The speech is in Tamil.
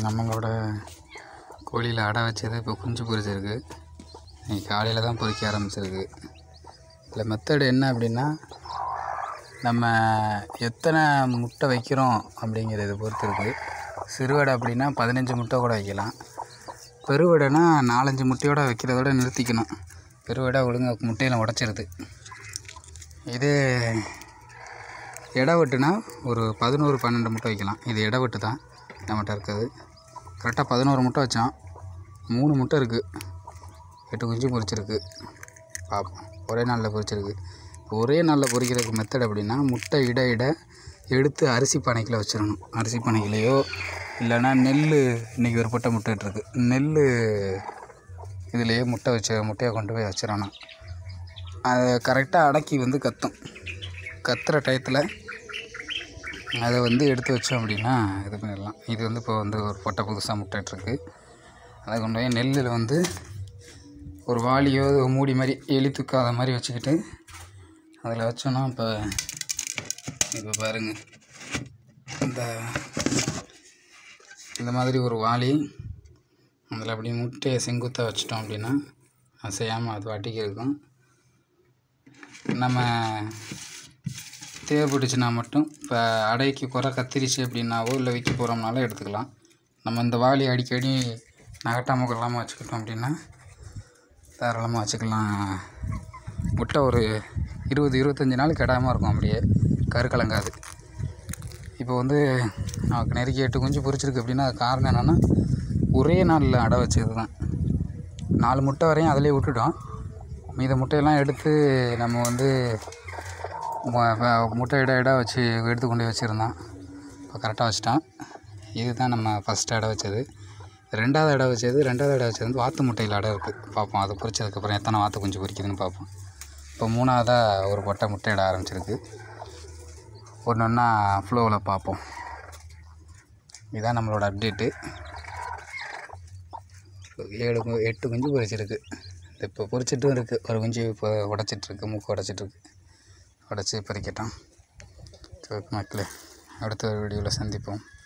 நம்மளோட கோழியில் அடை வச்சது இப்போ குஞ்சு பொரிச்சிருக்கு இன்னைக்கு காலையில் தான் பொரிக்க ஆரம்பிச்சிருக்கு இதில் மெத்தடு என்ன அப்படின்னா நம்ம எத்தனை முட்டை வைக்கிறோம் அப்படிங்கிறத பொறுத்து இருக்குது சிறுவடை அப்படின்னா பதினஞ்சு முட்டை கூட வைக்கலாம் பெருவடைனா நாலஞ்சு முட்டையோட வைக்கிறதோட நிறுத்திக்கணும் பெருவடை ஒழுங்காக முட்டையில் உடச்சிருது இதே இடவெட்டுனா ஒரு பதினோரு பன்னெண்டு முட்டை வைக்கலாம் இது இடவெட்டு தான் நம்மகிட்ட இருக்குது கரெக்டாக பதினோரு முட்டை வச்சோம் மூணு முட்டை இருக்குது எட்டு குஞ்சு பொரிச்சிருக்கு பார்ப்போம் ஒரே நாளில் பொரிச்சிருக்கு ஒரே நாளில் பொரிக்கிறதுக்கு மெத்தட் அப்படின்னா முட்டை இட இட எடுத்து அரிசி பானைக்குள்ள வச்சிடணும் அரிசி பானைக்குள்ளேயோ இல்லைன்னா நெல் இன்றைக்கி ஒரு பட்டை முட்டை இருக்கு நெல் இதுலேயே முட்டை வச்ச முட்டையை கொண்டு போய் வச்சிடணும் அதை கரெக்டாக அடக்கி வந்து கத்தும் கத்துற டயத்தில் அதை வந்து எடுத்து வச்சோம் அப்படின்னா இது பண்ணிடலாம் இது வந்து இப்போ வந்து ஒரு பொட்டை புதுசாக முட்டைட்ருக்கு அதை கொண்டு போய் நெல்லில் வந்து ஒரு வாளியோ ஒரு மூடி மாதிரி எலி தூக்காத மாதிரி வச்சுக்கிட்டு அதில் வச்சோன்னா இப்போ இப்போ பாருங்க இந்த இந்த மாதிரி ஒரு வாளி அதில் அப்படி முட்டையை செங்குத்தாக வச்சிட்டோம் அப்படின்னா அசையாமல் அது வாட்டிக்கு இருக்கும் நம்ம தேவைப்பட்டுச்சுன்னா மட்டும் இப்போ அடைக்கு குறை கத்திரிச்சு அப்படின்னாவோ இல்லை விற்க போகிறோம்னாலும் எடுத்துக்கலாம் நம்ம இந்த வாளி அடிக்கடி நகட்டாமல் கொள்ளாமல் வச்சுக்கிட்டோம் அப்படின்னா தாராளமாக வச்சுக்கலாம் முட்டை ஒரு இருபது இருபத்தஞ்சி நாள் கெடாமல் இருக்கும் அப்படியே கருக்கலங்காது இப்போ வந்து நமக்கு நெருக்கி எட்டு குஞ்சு பொரிச்சிருக்கு அப்படின்னா அது காரணம் என்னென்னா ஒரே நாளில் அடை வச்சது தான் நாலு முட்டை வரையும் அதிலே விட்டுட்டோம் மீத முட்டையெல்லாம் எடுத்து நம்ம வந்து மு- வ- முட்டை இட இட வச்சு எடுத்து கொண்டு போய் வச்சுருந்தோம் இப்போ கரெக்டாக வச்சிட்டோம் இதுதான் நம்ம ஃபஸ்ட் அடை வச்சது ரெண்டாவது அடை வச்சது ரெண்டாவது அடை வச்சது வந்து வாத்து முட்டையில் அடை இருக்குது பார்ப்போம் அது பொரிச்சதுக்கப்புறம் எத்தனை வாத்து குஞ்சு பொரிக்குதுன்னு பார்ப்போம் இப்போ மூணாவதாக ஒரு கொட்டை முட்டை இட ஆரம்பிச்சிருக்கு ஒன்று ஒன்றா ஃப்ளோவில் பார்ப்போம் இதுதான் நம்மளோட அப்டேட்டு ஏழு கு- எட்டு குஞ்சு பொரிச்சிருக்கு இப்போ பொரிச்சிட்டும் இருக்குது ஒரு குஞ்சு இப்போ உடச்சிட்ருக்கு மூக்கு உடச்சிட்ருக்கு உடச்சி பறிக்கட்டும் சரி மக்களே அடுத்த ஒரு வீடியோவில் சந்திப்போம்